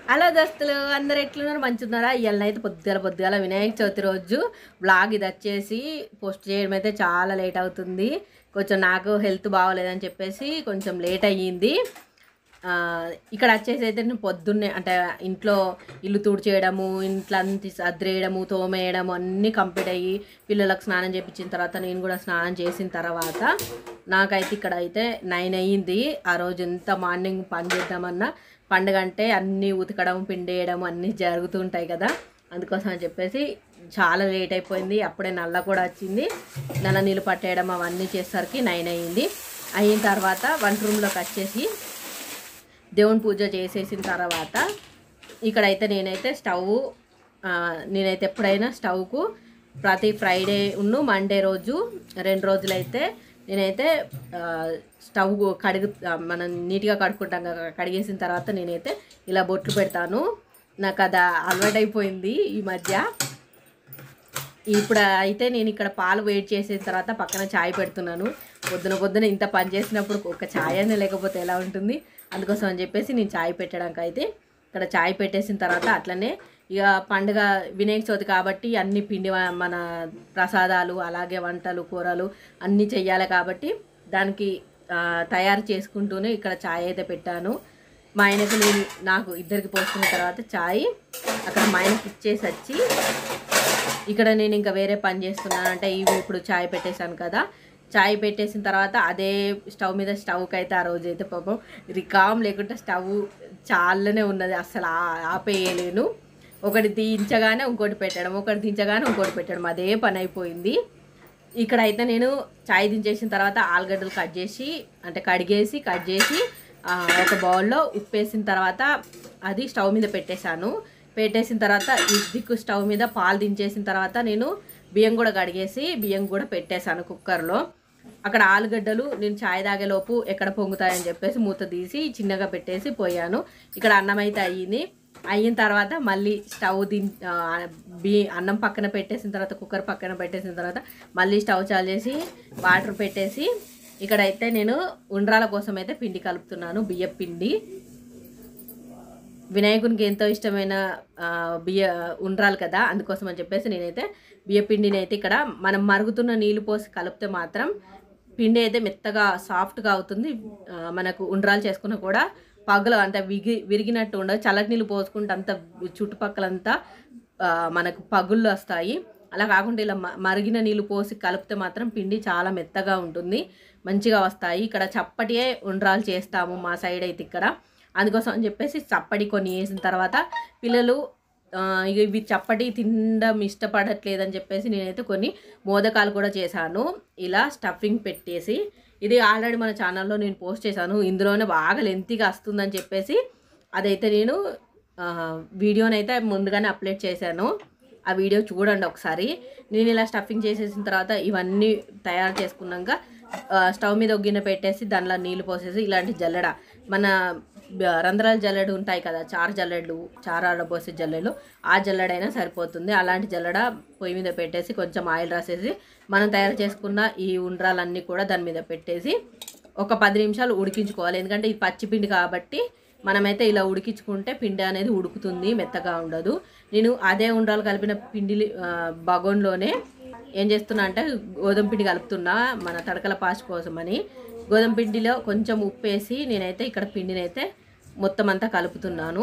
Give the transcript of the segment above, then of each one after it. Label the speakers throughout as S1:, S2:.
S1: Hello దోస్తులు అందరు ఎట్లున్నారు మంచిగున్నారా ఇవాళ అయితే పొద్దుగాల పొద్దుగాల వినాయక చవితి రోజు బ్లాగ్ ఇది వచ్చేసి పోస్ట్ చేయడం అయితే చాలా లేట్ అవుతుంది కొంచెం నాకు హెల్త్ బాగోలేదని చెప్పేసి కొంచెం లేట్ అయ్యింది ఆ, ఇక్కడ వచ్చేసి అయితే నేను పొద్దున్నే అంటే ఇంట్లో ఇల్లు తుడిచేయడము ఇంట్లో అంతా సర్దేయడము తోమేయడము అన్నీ కంప్లీట్ అయ్యి పిల్లలకు స్నానం చేయించిన తర్వాత నేను కూడా స్నానం చేసిన తర్వాత నాకైతే ఇక్కడ అయితే నైన్ అయ్యింది ఆ రోజు ఎంత మార్నింగ్ పని చేద్దామన్నా పండుగ అంటే అన్నీ ఉతకడం పిండేయడం అన్నీ జరుగుతుంటాయి కదా అందుకోసం అని చెప్పేసి చాలా లేట్ అయిపోయింది అప్పుడే నల్ల కూడా వచ్చింది నల్ల నీళ్ళు పట్టేయడం అవన్నీ చేసేసరికి నైన్ అయ్యింది అయిన తర్వాత వంట రూమ్లోకి వచ్చేసి దేవుని పూజ చేసేసిన తర్వాత ఇక్కడైతే నేనైతే స్టవ్ ఆ, నేనైతే ఎప్పుడైనా స్టవ్కు ప్రతి ఫ్రైడే ఉన్ను మండే రోజు రెండు రోజులైతే నేనైతే ఆ, స్టవ్ కడుగు ఆ, మనం నీట్గా కడుక్కుంటాం కదా కడిగేసిన తర్వాత నేనైతే ఇలా బొట్లు పెడతాను నాకు అది అలవాటైపోయింది ఈ మధ్య ఇప్పుడు అయితే నేను ఇక్కడ పాలు వెయిట్ చేసిన తర్వాత పక్కన చాయ్ పెడుతున్నాను పొద్దున పొద్దున ఇంత పని చేసినప్పుడు ఒక చాయ్ అయినా లేకపోతే ఎలా ఉంటుంది అందుకోసం అని చెప్పేసి నేను చాయ్ పెట్టడానికి అయితే ఇక్కడ చాయ్ పెట్టేసిన తర్వాత అట్లనే ఇక పండుగ వినాయక చవితి కాబట్టి అన్ని పిండి వ- మన ప్రసాదాలు అలాగే వంటలు కూరలు అన్నీ చెయ్యాలి కాబట్టి దానికి ఆ, తయారు చేసుకుంటూనే ఇక్కడ చాయ్ అయితే పెట్టాను మా ఆయనకు నేను నాకు ఇద్దరికి పోసుకున్న తర్వాత చాయ్ అక్కడ మా ఆయనకి ఇచ్చేసి వచ్చి ఇక్కడ నేను ఇంకా వేరే పని చేస్తున్నాను అంటే ఇవి ఇప్పుడు చాయ్ పెట్టేశాను కదా చాయ్ పెట్టేసిన తర్వాత అదే స్టవ్ మీద స్టవ్కి అయితే ఆ రోజు అయితే పాపం రికామ్ లేకుంటే స్టవ్ చాలానే ఉన్నది అసలు ఆ- ఆపేయలేను ఒకటి దించగానే ఇంకోటి పెట్టడం ఒకటి దించగానే ఇంకోటి పెట్టడం అదే పని అయిపోయింది ఇక్కడ అయితే నేను చాయ్ దించేసిన తర్వాత ఆలుగడ్డలు కట్ చేసి అంటే కడిగేసి కట్ చేసి ఆ, ఒక బౌల్లో ఉప్పు వేసిన తర్వాత అది స్టవ్ మీద పెట్టేశాను పెట్టేసిన తర్వాత ఈ దిక్కు స్టవ్ మీద పాలు దించేసిన తర్వాత నేను బియ్యం కూడా కడిగేసి బియ్యం కూడా పెట్టేశాను కుక్కర్లో అక్కడ ఆలుగడ్డలు నేను చాయ్ తాగేలోపు ఎక్కడ పొంగుతాయని చెప్పేసి మూత తీసి చిన్నగా పెట్టేసి పోయాను ఇక్కడ అన్నం అయితే అయ్యింది అయిన తర్వాత మళ్ళీ స్టవ్ దిం ఆ, బి అన్నం పక్కన పెట్టేసిన తర్వాత కుక్కర్ పక్కన పెట్టేసిన తర్వాత మళ్ళీ స్టవ్ చాలు చేసి వాటర్ పెట్టేసి ఇక్కడైతే నేను ఉండ్రాల కోసం అయితే పిండి కలుపుతున్నాను బియ్య పిండి వినాయకునికి ఎంతో ఇష్టమైన ఆ, బియ్య ఉండ్రాలు కదా అందుకోసం అని చెప్పేసి నేనైతే బియ్య పిండిని అయితే ఇక్కడ మనం మరుగుతున్న నీళ్ళు పోసి కలిపితే మాత్రం పిండి అయితే మెత్తగా సాఫ్ట్గా అవుతుంది ఆ, మనకు ఉండ్రాలు చేసుకున్న కూడా పగలు అంత విగి విరిగినట్టు ఉండదు చల్లటి నీళ్ళు పోసుకుంటే అంత చుట్టుపక్కలంతా ఆ, మనకు పగుళ్ళు వస్తాయి అలా కాకుండా ఇలా మ- మరిగిన నీళ్ళు పోసి కలిపితే మాత్రం పిండి చాలా మెత్తగా ఉంటుంది మంచిగా వస్తాయి ఇక్కడ చప్పటియే ఉండ్రాలు చేస్తాము మా సైడ్ అయితే ఇక్కడ అందుకోసం అని చెప్పేసి చప్పటి కొన్ని వేసిన తర్వాత పిల్లలు ఆ, ఇక ఇవి చప్పటి తినడం ఇష్టపడట్లేదని చెప్పేసి నేనైతే కొన్ని మోదకాలు కూడా చేశాను ఇలా స్టఫింగ్ పెట్టేసి ఇది ఆల్రెడీ మన ఛానల్లో నేను పోస్ట్ చేశాను ఇందులోనే బాగా లెంతీగా వస్తుందని చెప్పేసి అదైతే నేను ఆ, వీడియోనైతే ముందుగానే అప్లోడ్ చేశాను ఆ వీడియో చూడండి ఒకసారి నేను ఇలా స్టఫింగ్ చేసేసిన తర్వాత ఇవన్నీ తయారు చేసుకున్నాక ఆ, స్టవ్ మీద ఒక గిన్నె పెట్టేసి దానిలో నీళ్లు పోసేసి ఇలాంటి జల్లెడ మన బ- రంధ్రాల జల్లెడు ఉంటాయి కదా చారు జల్లెళ్ళు చారాడ పోసే జల్లెలు ఆ జల్లెడైనా సరిపోతుంది అలాంటి జల్లెడ పొయ్యి మీద పెట్టేసి కొంచెం ఆయిల్ రాసేసి మనం తయారు చేసుకున్న ఈ ఉండ్రాలన్నీ కూడా దాని మీద పెట్టేసి ఒక పది నిమిషాలు ఉడికించుకోవాలి ఎందుకంటే ఇది పచ్చిపిండి కాబట్టి మనమైతే ఇలా ఉడికించుకుంటే పిండి అనేది ఉడుకుతుంది మెత్తగా ఉండదు నేను అదే ఉండ్రాలు కలిపిన పిండి బగోన్లోనే ఏం చేస్తున్నా అంటే గోధుమ పిండి కలుపుతున్నా మన తడకల పాస్ కోసమని గోధుమ పిండిలో కొంచెం ఉప్పు వేసి నేనైతే ఇక్కడ పిండిని అయితే మొత్తం అంతా కలుపుతున్నాను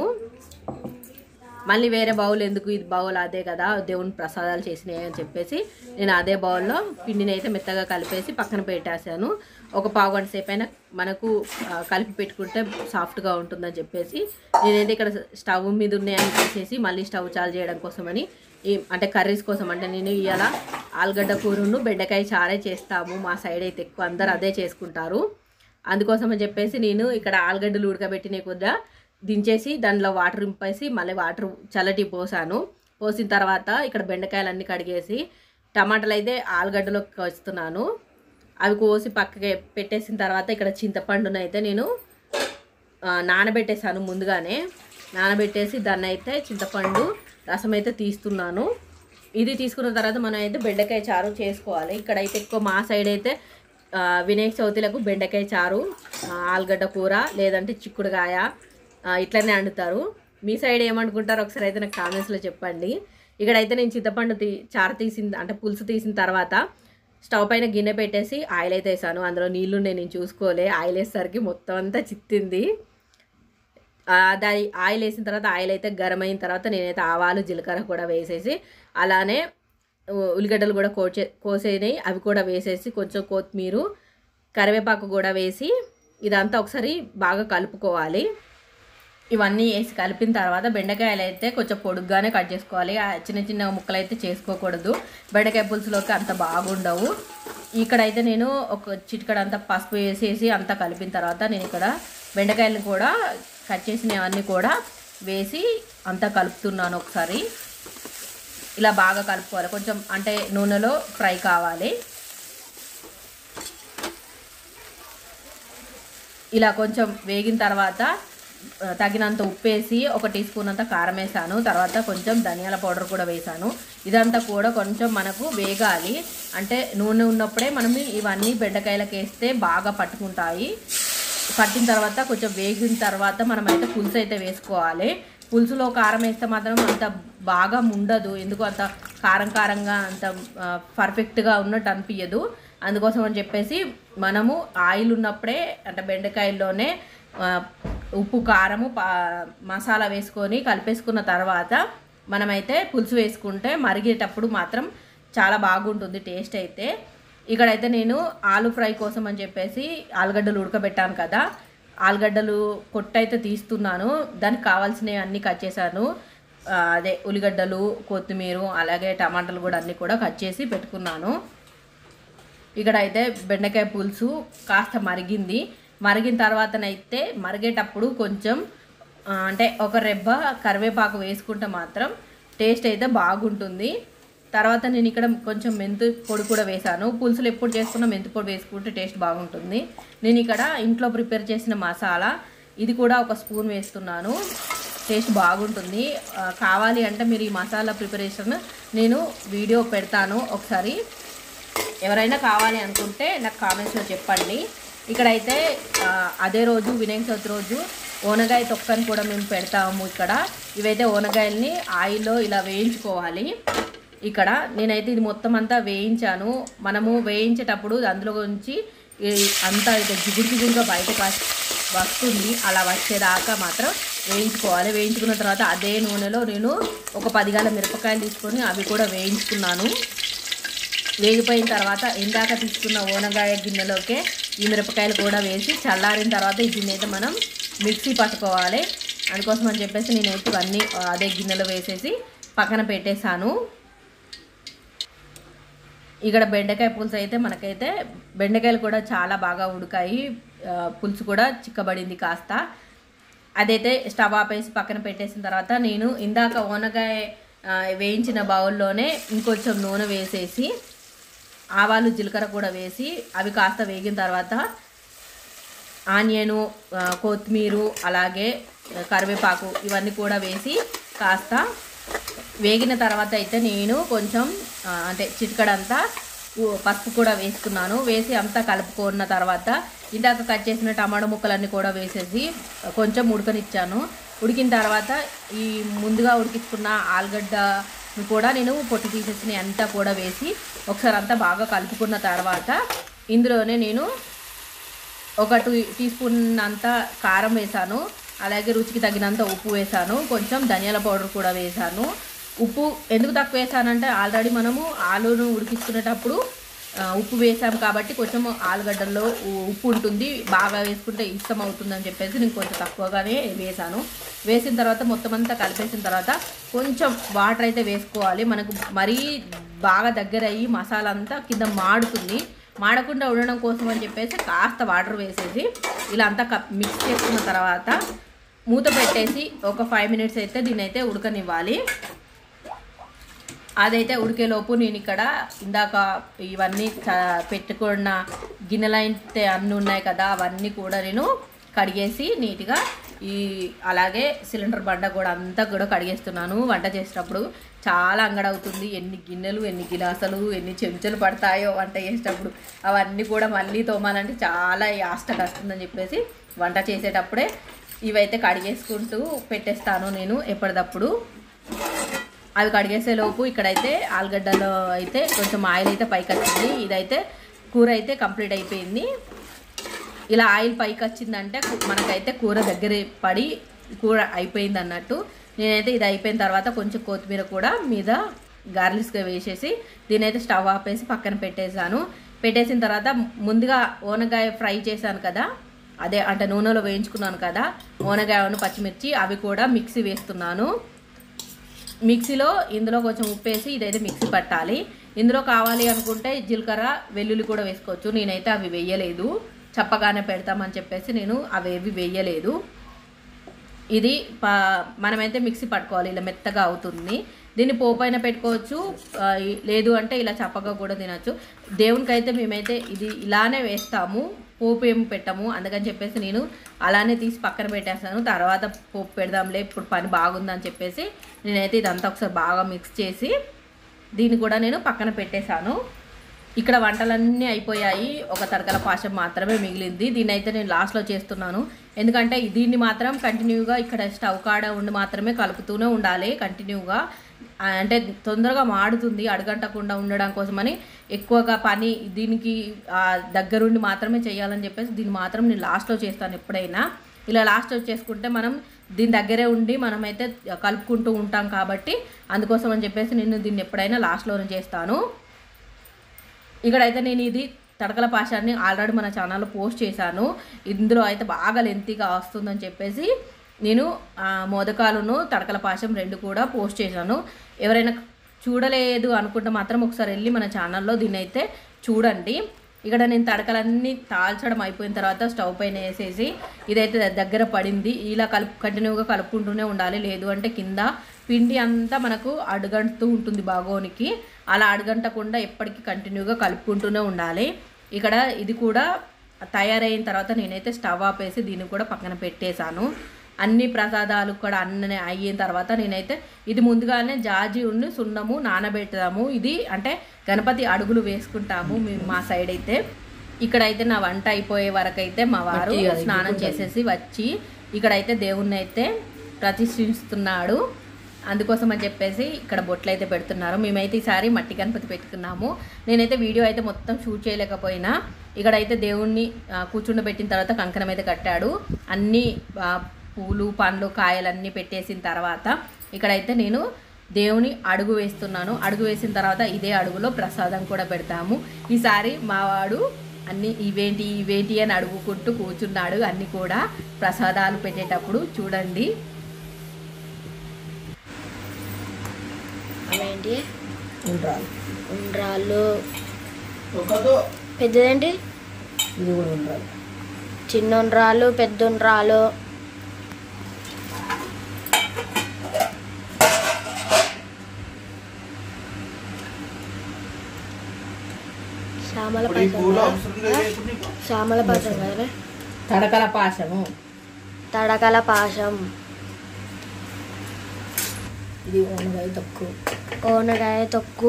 S1: మళ్ళీ వేరే బౌల్ ఎందుకు ఇది బౌల్ అదే కదా దేవుని ప్రసాదాలు చేసినాయి అని చెప్పేసి నేను అదే బౌల్లో పిండిని అయితే మెత్తగా కలిపేసి పక్కన పెట్టేశాను ఒక పావు గంట సేపు అయినా మనకు ఆ, కలిపి పెట్టుకుంటే సాఫ్ట్గా ఉంటుందని చెప్పేసి నేనైతే ఇక్కడ స్టవ్ మీద ఉన్నాయని తీసేసి మళ్ళీ స్టవ్ చాలు చేయడం కోసమని ఈ అంటే కర్రీస్ కోసం అంటే నేను ఇవాళ ఆలుగడ్డ కూరను బెండకాయ చారే చేస్తాము మా సైడ్ అయితే ఎక్కువ అందరు అదే చేసుకుంటారు అందుకోసం అని చెప్పేసి నేను ఇక్కడ ఆలుగడ్డలు ఉడకబెట్టిన కొద్దిగా దించేసి దానిలో వాటర్ ఇంపేసి మళ్ళీ వాటర్ చల్లటి పోసాను పోసిన తర్వాత ఇక్కడ బెండకాయలు అన్నీ కడిగేసి టమాటాలు అయితే ఆలుగడ్డలోకి కోస్తున్నాను అవి కోసి పక్కకి పెట్టేసిన తర్వాత ఇక్కడ చింతపండును అయితే నేను ఆ, నానబెట్టేసాను ముందుగానే నానబెట్టేసి దాన్ని అయితే చింతపండు రసం అయితే తీస్తున్నాను ఇది తీసుకున్న తర్వాత మనం అయితే బెండకాయ చారు చేసుకోవాలి ఇక్కడైతే ఎక్కువ మా సైడ్ అయితే ఆ, వినాయక చవితిలకు బెండకాయ చారు ఆ, ఆలుగడ్డ కూర లేదంటే చిక్కుడుకాయ ఆ, ఇట్లనే వండుతారు మీ సైడ్ ఏమనుకుంటారో ఒకసారి అయితే నాకు కామెంట్స్లో చెప్పండి ఇక్కడైతే నేను చింతపండు తీ చారు తీసిన అంటే పులుసు తీసిన తర్వాత స్టవ్ పైన గిన్నె పెట్టేసి ఆయిల్ అయితే వేసాను అందులో నీళ్లు నేను చూసుకోలే ఆయిల్ వేసేసరికి మొత్తం అంతా చిత్తింది ఆ, దాని ఆయిల్ వేసిన తర్వాత ఆయిల్ అయితే గరం అయిన తర్వాత నేనైతే ఆవాలు జీలకర్ర కూడా వేసేసి అలానే ఉ- ఉల్లిగడ్డలు కూడా కోచే కోసేనాయి అవి కూడా వేసేసి కొంచెం కొత్తిమీర కరివేపాకు కూడా వేసి ఇదంతా ఒకసారి బాగా కలుపుకోవాలి ఇవన్నీ వేసి కలిపిన తర్వాత బెండకాయలు అయితే కొంచెం పొడుగ్గానే కట్ చేసుకోవాలి ఆ చిన్న చిన్న ముక్కలు అయితే చేసుకోకూడదు బెండకాయ పులుసులోకి అంత బాగుండవు ఇక్కడైతే నేను ఒక చిటికడ అంతా పసుపు వేసేసి అంతా కలిపిన తర్వాత నేను ఇక్కడ బెండకాయలను కూడా కట్ చేసినవన్నీ కూడా వేసి అంతా కలుపుతున్నాను ఒకసారి ఇలా బాగా కలుపుకోవాలి కొంచెం అంటే నూనెలో ఫ్రై కావాలి ఇలా కొంచెం వేగిన తర్వాత ఆ, తగినంత ఉప్పు వేసి ఒక టీ స్పూన్ అంత కారం వేసాను తర్వాత కొంచెం ధనియాల పౌడర్ కూడా వేసాను ఇదంతా కూడా కొంచెం మనకు వేగాలి అంటే నూనె ఉన్నప్పుడే మనం ఇవన్నీ బెండకాయలకు వేస్తే బాగా పట్టుకుంటాయి పట్టిన తర్వాత కొంచెం వేగిన తర్వాత మనం అయితే పులుసు అయితే వేసుకోవాలి పులుసులో కారం వేస్తే మాత్రం అంత బాగా ఉండదు ఎందుకు అంత కారం కారంగా అంత ఆ, పర్ఫెక్ట్గా ఉన్నట్టు అనిపించదు అందుకోసం అని చెప్పేసి మనము ఆయిల్ ఉన్నప్పుడే అంటే బెండకాయల్లోనే ఆ, ఉప్పు కారము పా- మసాలా వేసుకొని కలిపేసుకున్న తర్వాత మనమైతే పులుసు వేసుకుంటే మరిగేటప్పుడు మాత్రం చాలా బాగుంటుంది టేస్ట్ అయితే ఇక్కడైతే నేను ఆలు ఫ్రై కోసం అని చెప్పేసి ఆలుగడ్డలు ఉడకబెట్టాను కదా ఆలుగడ్డలు కొట్టయితే తీస్తున్నాను దానికి కావాల్సినవి అన్నీ కట్ చేశాను ఆ, అదే ఉల్లిగడ్డలు కొత్తిమీర అలాగే టమాటాలు కూడా అన్నీ కూడా కట్ చేసి పెట్టుకున్నాను ఇక్కడ అయితే బెండకాయ పులుసు కాస్త మరిగింది మరిగిన తర్వాతనైతే మరిగేటప్పుడు కొంచెం ఆ, అంటే ఒక రెబ్బ కరివేపాకు వేసుకుంటే మాత్రం టేస్ట్ అయితే బాగుంటుంది తర్వాత నేను ఇక్కడ కొంచెం మెంతు పొడి కూడా వేసాను పులుసులు ఎప్పుడు చేసుకున్నా మెంతు పొడి వేసుకుంటే టేస్ట్ బాగుంటుంది నేను ఇక్కడ ఇంట్లో ప్రిపేర్ చేసిన మసాలా ఇది కూడా ఒక స్పూన్ వేస్తున్నాను టేస్ట్ బాగుంటుంది ఆ, కావాలి అంటే మీరు ఈ మసాలా ప్రిపరేషన్ నేను వీడియో పెడతాను ఒకసారి ఎవరైనా కావాలి అనుకుంటే నాకు కామెంట్స్లో చెప్పండి ఇక్కడైతే ఆ, అదే రోజు వినాయక చవితి రోజు ఓనగాయ తొక్కని కూడా మేము పెడతాము ఇక్కడ ఇవైతే ఓనగాయల్ని ఆయిల్లో ఇలా వేయించుకోవాలి ఇక్కడ నేనైతే ఇది మొత్తం అంతా వేయించాను మనము వేయించేటప్పుడు అందులో నుంచి ఈ అంతా ఇక జిగురు జిగురుగా బయటకు వస్- వస్తుంది అలా వచ్చేదాకా మాత్రం వేయించుకోవాలి వేయించుకున్న తర్వాత అదే నూనెలో నేను ఒక పదిగాల మిరపకాయలు తీసుకొని అవి కూడా వేయించుకున్నాను వేగిపోయిన తర్వాత ఇందాక తీసుకున్న ఓనగాయ గిన్నెలోకే ఈ మిరపకాయలు కూడా వేసి చల్లారిన తర్వాత ఈ గిన్నె అయితే మనం మిక్సీ పట్టుకోవాలి అందుకోసం అని చెప్పేసి నేనైతే ఇవన్నీ ఆ, అదే గిన్నెలో వేసేసి పక్కన పెట్టేశాను ఇక్కడ బెండకాయ పులుసు అయితే మనకైతే బెండకాయలు కూడా చాలా బాగా ఉడికాయి ఆ, పులుసు కూడా చిక్కబడింది కాస్త అదైతే స్టవ్ ఆపేసి పక్కన పెట్టేసిన తర్వాత నేను ఇందాక ఓనగాయ ఆ, వేయించిన బౌల్లోనే ఇంకొంచెం నూనె వేసేసి ఆవాలు జీలకర్ర కూడా వేసి అవి కాస్త వేగిన తర్వాత ఆనియను ఆ, కొత్తిమీర అలాగే ఆ, కరివేపాకు ఇవన్నీ కూడా వేసి కాస్త వేగిన తర్వాత అయితే నేను కొంచెం ఆ, అంటే చిటికడంతా ఉ- పసుపు కూడా వేసుకున్నాను వేసి అంతా కలుపుకున్న తర్వాత ఇందాక కట్ చేసిన టమాటా ముక్కలన్నీ కూడా వేసేసి కొంచెం ఉడకనిచ్చాను ఉడికిన తర్వాత ఈ ముందుగా ఉడికించుకున్న ఆలుగడ్డను కూడా నేను పొట్టు తీసేసిన అంతా కూడా వేసి ఒకసారి అంతా బాగా కలుపుకున్న తర్వాత ఇందులోనే నేను ఒక టూ టీ స్పూన్ అంత కారం వేసాను అలాగే రుచికి తగినంత ఉప్పు వేసాను కొంచెం ధనియాల పౌడర్ కూడా వేసాను ఉప్పు ఎందుకు తక్కువ వేసానంటే ఆల్రెడీ మనము ఆలును ఉడికించుకునేటప్పుడు ఆ, ఉప్పు వేసాం కాబట్టి కొంచెం ఆలుగడ్డల్లో ఉ- ఉప్పు ఉంటుంది బాగా వేసుకుంటే ఇష్టం అవుతుందని చెప్పేసి నేను కొంచెం తక్కువగానే వేసాను వేసిన తర్వాత మొత్తం అంతా కలిపేసిన తర్వాత కొంచెం వాటర్ అయితే వేసుకోవాలి మనకు మరీ బాగా దగ్గర అయ్యి మసాలా అంతా కింద మాడుతుంది మాడకుండా ఉండడం కోసం అని చెప్పేసి కాస్త వాటర్ వేసేసి ఇలా అంతా కప్ మిక్స్ చేసుకున్న తర్వాత మూత పెట్టేసి ఒక ఫైవ్ మినిట్స్ అయితే దీన్ని అయితే ఉడకనివ్వాలి అదైతే ఉడికేలోపు నేను ఇక్కడ ఇందాక ఇవన్నీ చ- పెట్టుకున్న గిన్నెలు అయితే అన్నీ ఉన్నాయి కదా అవన్నీ కూడా నేను కడిగేసి నీట్గా ఈ అలాగే సిలిండర్ బండ కూడా అంతా కూడా కడిగేస్తున్నాను వంట చేసేటప్పుడు చాలా అంగడవుతుంది ఎన్ని గిన్నెలు ఎన్ని గిలాసలు ఎన్ని చెంచాలు పడతాయో వంట చేసేటప్పుడు అవన్నీ కూడా మళ్ళీ తోమాలంటే చాలా యాస్ట వస్తుందని చెప్పేసి వంట చేసేటప్పుడే ఇవైతే కడిగేసుకుంటూ పెట్టేస్తాను నేను ఎప్పటిదప్పుడు అవి కడిగేసే లోపు ఇక్కడైతే ఆలుగడ్డలో అయితే కొంచెం ఆయిల్ అయితే పైకి వచ్చింది ఇదైతే కూర అయితే కంప్లీట్ అయిపోయింది ఇలా ఆయిల్ పైకి వచ్చిందంటే కు- మనకైతే కూర దగ్గర పడి కూర అయిపోయింది అన్నట్టు నేనైతే ఇది అయిపోయిన తర్వాత కొంచెం కొత్తిమీర కూడా మీద గార్లిక్స్గా వేసేసి దీనైతే స్టవ్ ఆపేసి పక్కన పెట్టేశాను పెట్టేసిన తర్వాత ముందుగా ఓనగాయ ఫ్రై చేశాను కదా అదే అంటే నూనెలో వేయించుకున్నాను కదా ఓనగాయను పచ్చిమిర్చి అవి కూడా మిక్సీ వేస్తున్నాను మిక్సీలో ఇందులో కొంచెం ఉప్పు వేసి ఇదైతే మిక్సీ పట్టాలి ఇందులో కావాలి అనుకుంటే జీలకర్ర వెల్లుల్లి కూడా వేసుకోవచ్చు నేనైతే అవి వేయలేదు చప్పగానే పెడతామని చెప్పేసి నేను అవేవి వేయలేదు ఇది ప మనమైతే మిక్సీ పట్టుకోవాలి ఇలా మెత్తగా అవుతుంది దీన్ని పోపైన పెట్టుకోవచ్చు ఆ, ఈ- లేదు అంటే ఇలా చప్పగా కూడా తినచ్చు దేవునికి అయితే మేమైతే ఇది ఇలానే వేస్తాము పోపు ఏం పెట్టము అందుకని చెప్పేసి నేను అలానే తీసి పక్కన పెట్టేస్తాను తర్వాత పోపు పెడదాంలే ఇప్పుడు పని బాగుందని చెప్పేసి నేనైతే ఇదంతా ఒకసారి బాగా మిక్స్ చేసి దీన్ని కూడా నేను పక్కన పెట్టేశాను ఇక్కడ వంటలన్నీ అయిపోయాయి ఒక తడకల పాశం మాత్రమే మిగిలింది దీన్ని అయితే నేను లాస్ట్లో చేస్తున్నాను ఎందుకంటే దీన్ని మాత్రం కంటిన్యూగా ఇక్కడ స్టవ్ కాడ ఉండి మాత్రమే కలుపుతూనే ఉండాలి కంటిన్యూగా ఆ, అంటే తొందరగా మాడుతుంది అడగంటకుండా ఉండడం కోసమని ఎక్కువగా పని దీనికి ఆ, దగ్గరుండి మాత్రమే చేయాలని చెప్పేసి దీన్ని మాత్రం నేను లాస్ట్లో చేస్తాను ఎప్పుడైనా ఇలా లాస్ట్లో చేసుకుంటే మనం దీని దగ్గరే ఉండి మనమైతే కలుపుకుంటూ ఉంటాం కాబట్టి అందుకోసం అని చెప్పేసి నేను దీన్ని ఎప్పుడైనా లాస్ట్లోనే చేస్తాను ఇక్కడైతే నేను ఇది తడకల పాశాన్ని ఆల్రెడీ మన ఛానల్లో పోస్ట్ చేశాను ఇందులో అయితే బాగా లెంతీగా వస్తుందని చెప్పేసి నేను ఆ, మోదకాలను తడకల పాశం రెండు కూడా పోస్ట్ చేశాను ఎవరైనా చూడలేదు అనుకుంటే మాత్రం ఒకసారి వెళ్ళి మన ఛానల్లో దీన్ని అయితే చూడండి ఇక్కడ నేను తడకలన్నీ తాల్చడం అయిపోయిన తర్వాత స్టవ్ పైన వేసేసి ఇదైతే ద- దగ్గర పడింది ఇలా కలుపు కంటిన్యూగా కలుపుకుంటూనే ఉండాలి లేదు అంటే కింద పిండి అంతా మనకు అడుగంటుతూ ఉంటుంది బాగోనికి అలా అడుగంటకుండా ఎప్పటికీ కంటిన్యూగా కలుపుకుంటూనే ఉండాలి ఇక్కడ ఇది కూడా తయారైన తర్వాత నేనైతే స్టవ్ ఆపేసి దీన్ని కూడా పక్కన పెట్టేశాను అన్ని ప్రసాదాలు కూడా అన్నీ అయిన తర్వాత నేనైతే ఇది ముందుగానే జాజి ఉండి సున్నము నానబెడతాము ఇది అంటే గణపతి అడుగులు వేసుకుంటాము మేము మా సైడ్ అయితే ఇక్కడైతే నా వంట అయిపోయే వరకు అయితే మా వారు
S2: మట్టి అది
S1: స్నానం
S2: గుర్తుందా?
S1: చేసేసి వచ్చి ఇక్కడైతే దేవుణ్ణి అయితే ప్రతిష్ఠిస్తున్నాడు అందుకోసం అని చెప్పేసి ఇక్కడ బొట్లు అయితే పెడుతున్నారు మేమైతే ఈసారి మట్టి గణపతి పెట్టుకున్నాము నేనైతే వీడియో అయితే మొత్తం షూట్ చేయలేకపోయినా ఇక్కడైతే దేవుణ్ణి ఆ, కూర్చుండబెట్టిన తర్వాత కంకణం అయితే కట్టాడు అన్ని ఆ, పూలు పండ్లు కాయలన్నీ పెట్టేసిన తర్వాత ఇక్కడైతే నేను దేవుని అడుగు వేస్తున్నాను అడుగు వేసిన తర్వాత ఇదే అడుగులో ప్రసాదం కూడా పెడతాము ఈసారి మావాడు అన్ని ఇవేంటి ఇవేంటి అని అడుగుకుంటూ కూర్చున్నాడు అన్ని కూడా ప్రసాదాలు పెట్టేటప్పుడు చూడండి
S3: అవేంటి
S2: ఉండాలి
S3: ఉండ్రాళ్ళు పెద్దదేంటి
S2: ఇది కూడా ఉండాలి
S3: చిన్న ఉండ్రాళ్ళు పెద్ద ఉండ్రాళ్ళు శ్యామల పాయసం కదా? శ్యామల పాయసం కదా
S1: తడకల పాశము
S3: తడకల పాశం
S2: ఇది వంకాయ తక్కువ
S3: ఓనగాయ తొక్కు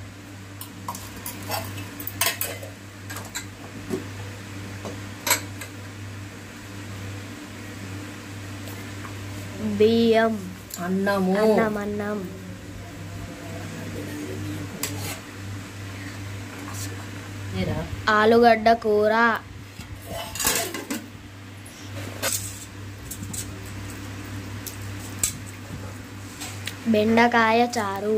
S3: బియ్యం
S1: అన్నము
S3: అన్నం అన్నం
S1: ఏరా?
S3: ఆలుగడ్డ కూర బెండకాయ చారు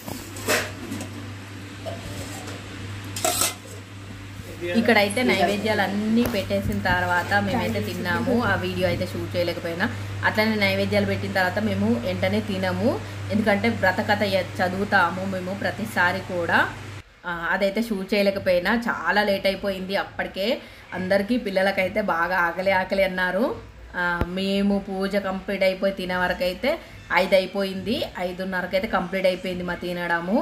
S1: ఇక్కడైతే నైవేద్యాలు అన్నీ పెట్టేసిన తర్వాత మేమైతే తిన్నాము ఆ వీడియో అయితే షూట్ చేయలేకపోయినా అట్లనే నైవేద్యాలు పెట్టిన తర్వాత మేము వెంటనే తినము ఎందుకంటే వ్రతకథ ఎ- చదువుతాము మేము ప్రతిసారి కూడా ఆ, అదైతే షూట్ చేయలేకపోయినా చాలా లేట్ అయిపోయింది అప్పటికే అందరికీ పిల్లలకైతే బాగా ఆకలి ఆకలి అన్నారు ఆ, మేము పూజ కంప్లీట్ అయిపోయి తినే వరకు అయితే ఐదు అయిపోయింది ఐదున్నరకు అయితే కంప్లీట్ అయిపోయింది మా తినడము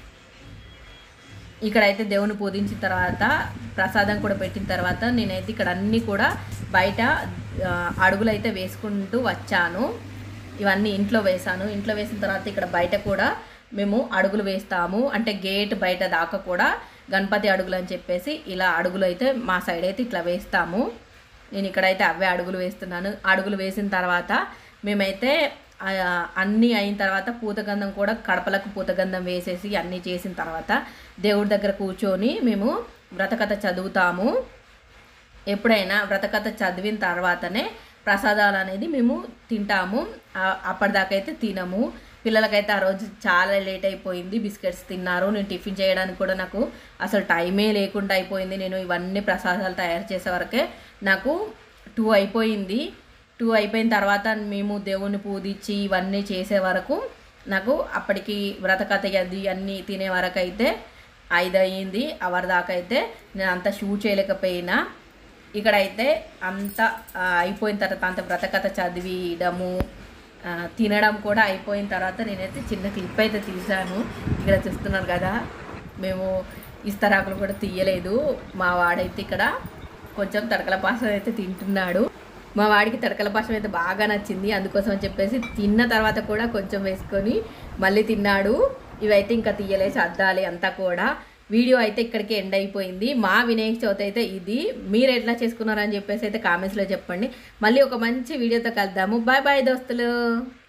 S1: ఇక్కడైతే దేవుని పూజించిన తర్వాత ప్రసాదం కూడా పెట్టిన తర్వాత నేనైతే ఇక్కడ అన్నీ కూడా బయట ఆ, అడుగులు అయితే వేసుకుంటూ వచ్చాను ఇవన్నీ ఇంట్లో వేసాను ఇంట్లో వేసిన తర్వాత ఇక్కడ బయట కూడా మేము అడుగులు వేస్తాము అంటే గేట్ బయట దాకా కూడా గణపతి అడుగులు అని చెప్పేసి ఇలా అడుగులు అయితే మా సైడ్ అయితే ఇట్లా వేస్తాము నేను ఇక్కడైతే అవే అడుగులు వేస్తున్నాను అడుగులు వేసిన తర్వాత మేమైతే ఆ, అన్నీ అయిన తర్వాత పూతగంధం కూడా కడపలకు పూతగంధం వేసేసి అన్నీ చేసిన తర్వాత దేవుడి దగ్గర కూర్చొని మేము వ్రతకథ చదువుతాము ఎప్పుడైనా వ్రతకథ చదివిన తర్వాతనే ప్రసాదాలు అనేది మేము తింటాము ఆ- అప్పటిదాకైతే తినము పిల్లలకైతే ఆ రోజు చాలా లేట్ అయిపోయింది బిస్కెట్స్ తిన్నారు నేను టిఫిన్ చేయడానికి కూడా నాకు అసలు టైమే లేకుండా అయిపోయింది నేను ఇవన్నీ ప్రసాదాలు తయారు చేసే వరకే నాకు టూ అయిపోయింది టూ అయిపోయిన తర్వాత మేము దేవుణ్ణి పూజించి ఇవన్నీ చేసే వరకు నాకు అప్పటికి వ్రతకథ అది అన్నీ తినే వరకు అయితే ఐదు అయ్యింది అవర్ దాకా అయితే నేను అంత షూట్ చేయలేకపోయినా ఇక్కడైతే అంత ఆ, అయిపోయిన తర్వాత అంత వ్రతకథ చదివిడము ఆ, తినడం కూడా అయిపోయిన తర్వాత నేనైతే చిన్న క్లిప్ అయితే తీశాను ఇక్కడ చూస్తున్నారు కదా మేము ఇస్తరాకులు కూడా తీయలేదు మా వాడైతే ఇక్కడ కొంచెం తడకల పాసం అయితే తింటున్నాడు మా వాడికి తడకల పాసం అయితే బాగా నచ్చింది అందుకోసం అని చెప్పేసి తిన్న తర్వాత కూడా కొంచెం వేసుకొని మళ్ళీ తిన్నాడు ఇవైతే ఇంకా తీయలేసి అద్దాలి అంతా కూడా వీడియో అయితే ఇక్కడికి ఎండ్ అయిపోయింది మా వినాయక చవితి అయితే ఇది మీరు ఎట్లా చేసుకున్నారని చెప్పేసి అయితే కామెంట్స్లో చెప్పండి మళ్ళీ ఒక మంచి వీడియోతో కలుద్దాము బాయ్ బాయ్ దోస్తులు